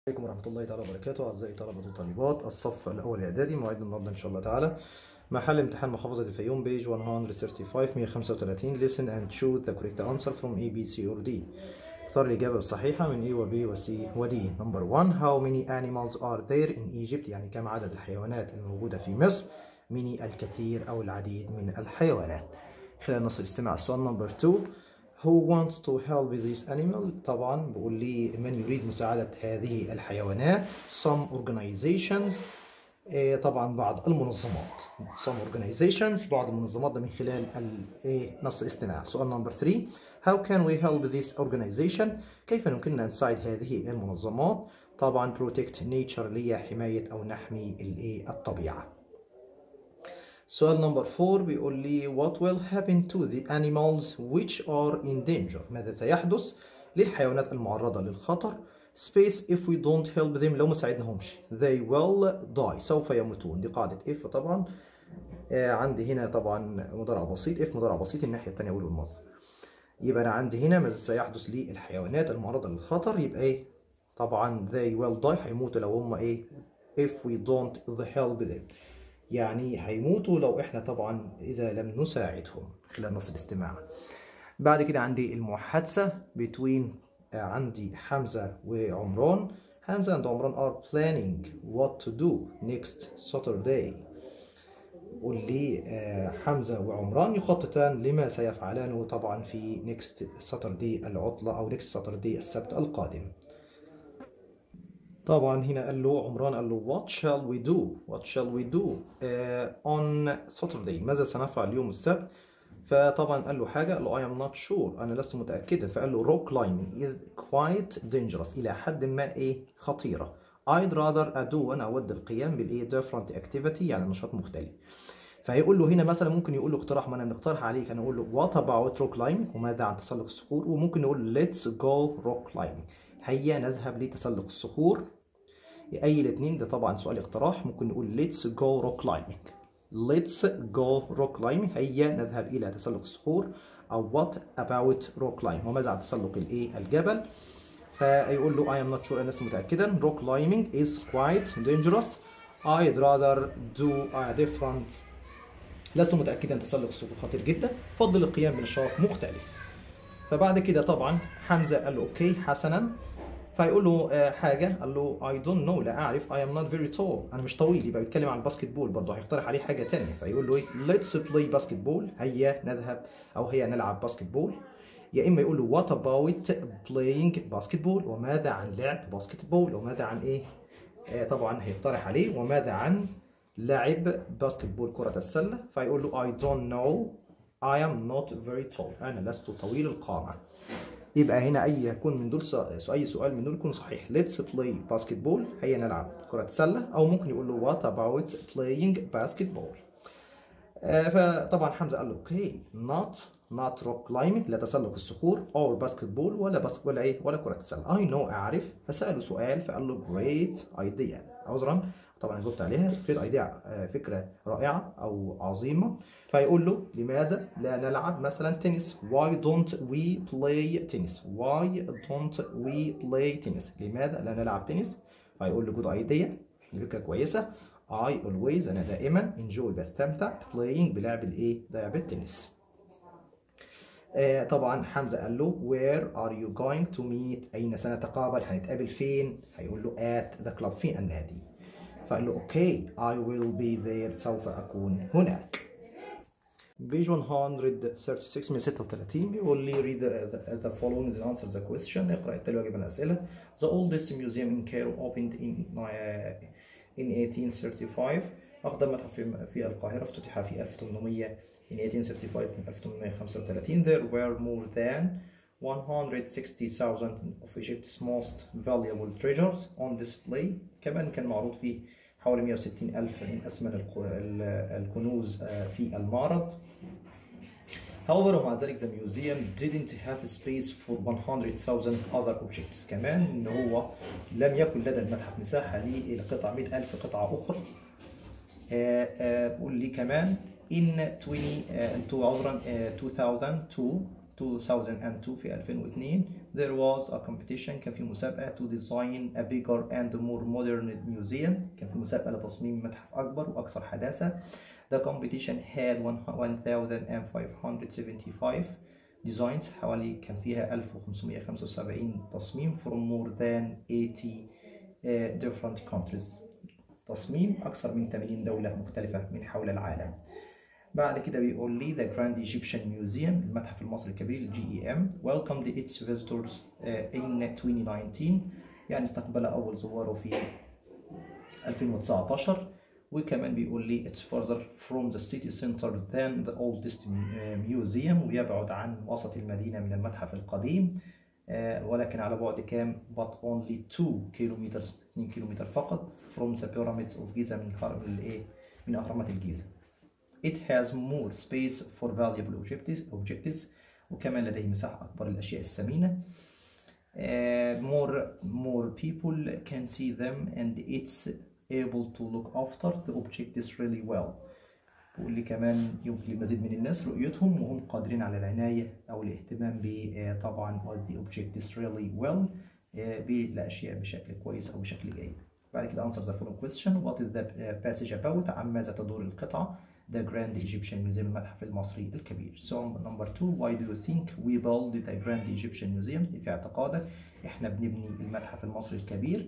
عليكم ورحمة الله تعالى وبركاته أعزائي طلبة وطالبات الصف الأول الإعدادي موعدنا النهاردة إن شاء الله تعالى محل امتحان محافظة الفيوم بيج 135 135 listen and choose the correct answer from A B C or D اختار الإجابة الصحيحة من A و B و C و D number 1 how many animals are there in Egypt يعني كم عدد الحيوانات الموجودة في مصر many الكثير أو العديد من الحيوانات خلال نص الاستماع السؤال number 2 Who wants to help this animal طبعا بقول لي من يريد مساعدة هذه الحيوانات some organizations آه، طبعا بعض المنظمات some organizations بعض المنظمات ده من خلال ال- إيه، نص الاستماع سؤال نمبر 3 How can we help this organization كيف يمكننا نساعد هذه المنظمات طبعا protect nature اللي هي حماية أو نحمي الإيه الطبيعة سؤال نمبر 4 بيقول لي what will happen to the animals which are in danger ماذا سيحدث للحيوانات المعرضة للخطر space if we don't help them لو ما ساعدناهمش they will die سوف يموتون دي قاعدة if طبعا آه عندي هنا طبعا مضارع بسيط if مضارع بسيط الناحية التانية أقوله المصدر يبقى أنا عندي هنا ماذا سيحدث للحيوانات المعرضة للخطر يبقى إيه طبعا they will die هيموتوا لو هم إيه if we don't help them يعني هيموتوا لو احنا طبعا اذا لم نساعدهم خلال نص الاستماع بعد كده عندي المحادثة between آه، عندي حمزة وعمران حمزة and عمران are planning what to do next Saturday قول لي آه، حمزة وعمران يخططان لما سيفعلانه طبعا في next Saturday العطلة أو next Saturday السبت القادم طبعا هنا قال له عمران قال له what shall we do what shall we do uh, on Saturday ماذا سنفعل اليوم السبت فطبعا قال له حاجة قال له I am not sure أنا لست متأكدا فقال له rock climbing is quite dangerous إلى حد ما إيه خطيرة I'd rather أدو أنا أود القيام بالإيه different activity يعني نشاط مختلف فهيقول له هنا مثلا ممكن يقول له اقتراح ما انا بنقترح عليك انا اقول له what about rock climbing وماذا عن تسلق الصخور وممكن نقول let's go rock climbing هيا نذهب لتسلق الصخور اي الاثنين ده طبعا سؤال اقتراح ممكن نقول let's go rock climbing let's go rock climbing هيا نذهب الى تسلق الصخور او what about rock climbing وماذا عن تسلق الايه الجبل فيقول له I am not sure انا لست متاكدا rock climbing is quite dangerous I'd rather do a different لست متاكدا تسلق الصخور خطير جدا افضل القيام بنشاط مختلف فبعد كده طبعا حمزه قال له اوكي حسنا فيقول له آه، حاجه قال له I don't know لا اعرف I am not very tall انا مش طويل يبقى بيتكلم عن الباسكت بول برضه هيقترح عليه حاجه تانية فيقول له ايه let's play basketball هيا نذهب او هيا نلعب باسكت بول يا اما يقول له what about playing basketball وماذا عن لعب باسكت بول وماذا عن ايه آه، طبعا هيقترح عليه وماذا عن لعب باسكت بول كرة السلة فيقول له I don't know I am not very tall أنا لست طويل القامة يبقى هنا أي يكون من دول س- أي سؤال من دول يكون صحيح Let's play basketball هيا نلعب كرة سلة أو ممكن يقول له What about playing basketball آه، فطبعا حمزه قال له اوكي not not rock climbing لا تسلق الصخور or basketball ولا بس ولا ايه ولا كرة السلة I know اعرف فسأله سؤال فقال له great idea عذرا طبعا أنا جاوبت عليها great idea آه، فكرة رائعة او عظيمة فيقول له لماذا لا نلعب مثلا تنس why don't we play tennis why don't we play tennis لماذا لا نلعب تنس فيقول له good idea فكرة كويسة I always أنا دائما enjoy بستمتع playing بلعب الإيه؟ لعب التنس. آه طبعا حمزة قال له where are you going to meet أين سنتقابل هنتقابل فين؟ هيقول له at the club في النادي. فقال له اوكي I will be there سوف أكون هناك. بيج 136 من 36 بيقول لي read the, the, the following and answer the question اقرأ التالي واجب الأسئلة The oldest museum in Cairo opened in uh, in 1835 أقدم متحف في في القاهرة افتتح في 1800 in 1835 في 1835 There were more than 160,000 of Egypt's most valuable treasures on display كمان كان معروض فيه حوالي 160 ألف من أثمن الق- ال- الكنوز آه، في المعرض However, ومع ذلك the museum didn't have space for 100,000 other objects كمان إن هو لم يكن لدى المتحف مساحة لقطع 100,000 قطعة أخرى آه، آه، بقول لي كمان in 20 آه، انتو عذرا آه، 2002 2002 في 2002 there was a competition كان في مسابقة to design a bigger and more modern museum كان في مسابقة لتصميم متحف أكبر وأكثر حداثة the competition had 1575 designs حوالي كان فيها 1575 تصميم from more than 80 uh, different countries تصميم أكثر من 80 دولة مختلفة من حول العالم بعد كده بيقول لي The Grand Egyptian Museum المتحف المصري الكبير الجي اي ام welcomed its visitors uh, in 2019 يعني استقبل أول زواره في 2019 وكمان بيقول لي it's further from the city center than the oldest museum ويبعد عن وسط المدينة من المتحف القديم ولكن على بعد كام but only 2 kilometers 2 كيلومتر فقط from the pyramids of Giza من هرم الايه من أهرامات الجيزة it has more space for valuable objectives objectives وكمان لديه مساحة أكبر للأشياء الثمينة uh, more more people can see them and it's able to look after the objectives really well بيقول لي كمان يمكن لمزيد من الناس رؤيتهم وهم قادرين على العناية أو الاهتمام ب طبعا the objectives really well بالأشياء بشكل كويس أو بشكل جيد بعد كده answer the following question what is the passage about عن ماذا تدور القطعة the Grand Egyptian Museum المتحف المصري الكبير so number two why do you think we build the Grand Egyptian Museum في اعتقادك احنا بنبني المتحف المصري الكبير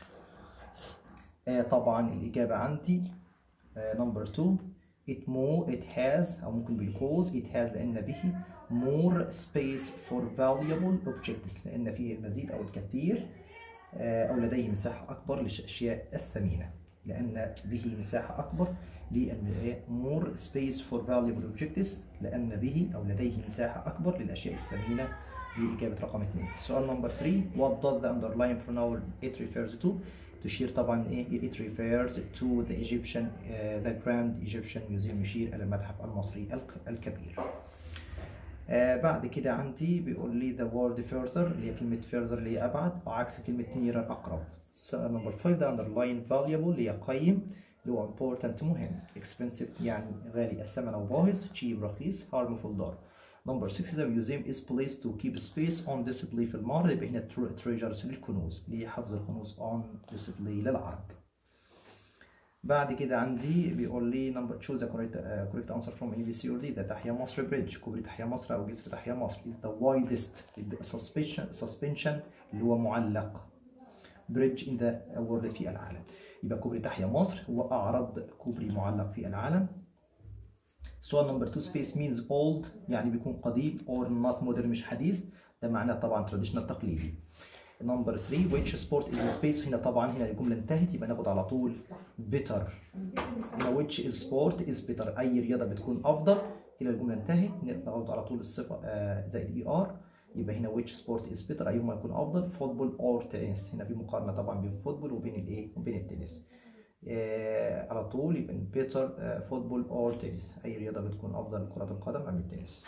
آه طبعا الإجابة عندي آه number two it more it has أو ممكن because it has لأن به more space for valuable objects لأن فيه المزيد أو الكثير آه أو لديه مساحة أكبر للأشياء الثمينة لأن به مساحة أكبر لأن more space for valuable objects لأن به أو لديه مساحة أكبر للأشياء الثمينة دي إجابة رقم 2 سؤال نمبر 3 what does the underlying pronoun it refers to تشير طبعا ايه it refers to the Egyptian uh, the Grand Egyptian Museum يشير إلى المتحف المصري الكبير آه بعد كده عندي بيقول لي the word further اللي هي كلمة further اللي هي أبعد وعكس كلمة nearer أقرب نمبر 5 the underlying valuable اللي هي قيم اللي هو important مهم expensive يعني غالي الثمن أو باهظ cheap رخيص harmful ضار نمبر 6 the museum is placed to keep space on display في المعرض يبقى هنا treasures للكنوز لحفظ الكنوز on display للعرض بعد كده عندي بيقول لي نمبر choose the correct, uh, correct answer from A B C or D ده تحيا مصر بريدج كوبري تحيا مصر أو جسر تحيا مصر is the widest suspension suspension اللي هو معلق bridge in the world في العالم يبقى كوبري تحيا مصر هو أعرض كوبري معلق في العالم سؤال نمبر 2 سبيس means old يعني بيكون قديم or not modern مش حديث ده معناه طبعا traditional تقليدي نمبر 3 which sport is space هنا طبعا هنا الجمله انتهت يبقى ناخد على طول better هنا which is sport is better اي رياضه بتكون افضل هنا الجمله انتهت ناخد على طول الصفه آه زائد اي ار يبقى هنا which sport is better ايهما يكون افضل فوتبول اور تنس هنا في مقارنه طبعا بين الفوتبول وبين الايه وبين التنس آه على طول يبقى بيتر آه فوتبول اور تنس اي رياضه بتكون افضل كره القدم ام التنس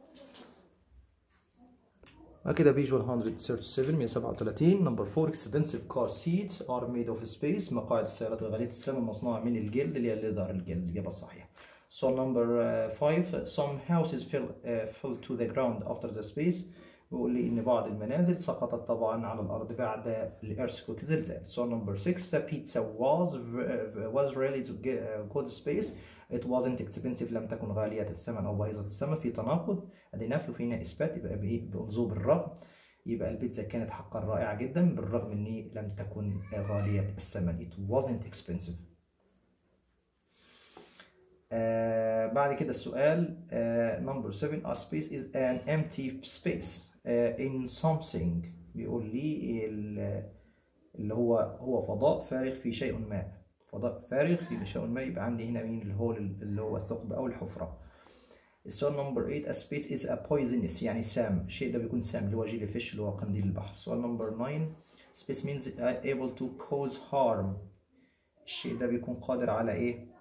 كده فيجوال 137 137 نمبر 4 expensive car seats are made of space مقاعد السيارات الغالية الثمن مصنوعة من الجلد اللي هي الليذر الجلد الإجابة الصحيحة So number 5 uh, some houses fell uh, fell to the ground after the space بيقول لي إن بعض المنازل سقطت طبعا على الأرض بعد الإيرثكويك زلزال. So number 6 the pizza was was really to get a good space it wasn't expensive لم تكن غالية الثمن أو باهظة الثمن في تناقض أدي نفي وفينا إثبات يبقى بإيه بأنظور بالرغم يبقى البيتزا كانت حقا رائعة جدا بالرغم إن لم تكن غالية الثمن it wasn't expensive آه بعد كده السؤال آه number 7 a space is an empty space آه in something بيقول لي اللي هو هو فضاء فارغ في شيء ما فضاء فارغ في شيء ما يبقى عندي هنا مين اللي هو اللي هو الثقب او الحفره السؤال نمبر 8 a space is a poisonous يعني سام الشيء ده بيكون سام اللي هو جيلي فيش اللي هو قنديل البحر السؤال نمبر 9 space means able to cause harm الشيء ده بيكون قادر على ايه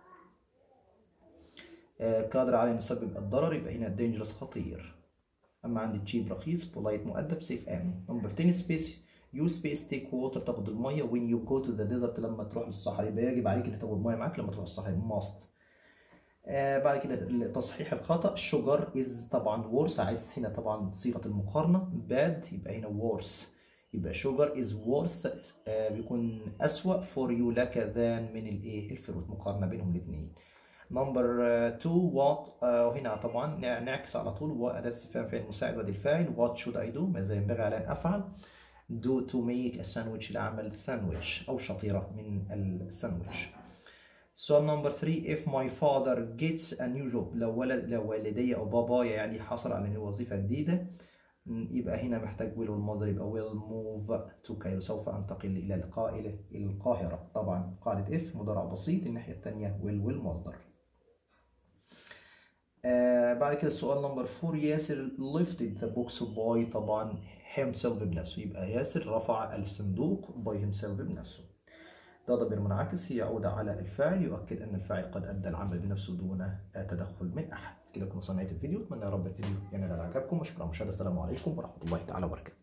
آه قادر على ان يسبب الضرر يبقى هنا dangerous خطير اما عندي تشيب رخيص polite مؤدب سيف امن نمبر 10 space يو سبيس تيك ووتر تاخد الميه وين يو جو تو ذا ديزرت لما تروح للصحراء يبقى يجب عليك انك تاخد ميه معاك لما تروح الصحراء ماست آه بعد كده تصحيح الخطأ sugar is طبعا worse عايز هنا طبعا صيغة المقارنة bad يبقى هنا worse يبقى sugar is worse آه بيكون أسوأ for you لك than من الايه الفروت مقارنة بينهم الاثنين نمبر 2 what وهنا طبعا نعكس على طول وأداة استفهام فعل مساعد وادي الفاعل what should I do ماذا ينبغي علي أن أفعل do to make a sandwich لعمل ساندويتش أو شطيرة من الساندويتش سؤال نمبر 3 if my father gets a new job لو ولد لو والدي أو بابايا يعني حصل على وظيفة جديدة يبقى هنا محتاج will والمصدر يبقى will move to Cairo سوف أنتقل إلى القائلة القاهرة طبعا قاعدة if مضارع بسيط الناحية الثانية will والمصدر آه بعد كده السؤال نمبر 4 ياسر lifted the box by طبعا himself بنفسه يبقى ياسر رفع الصندوق by himself بنفسه ده ضمير منعكس يعود على الفاعل يؤكد أن الفاعل قد أدى العمل بنفسه دون تدخل من أحد كده كنا صنعت الفيديو أتمنى يا رب الفيديو ينال على إعجابكم وشكرا مشاهدة السلام عليكم ورحمة الله تعالى وبركاته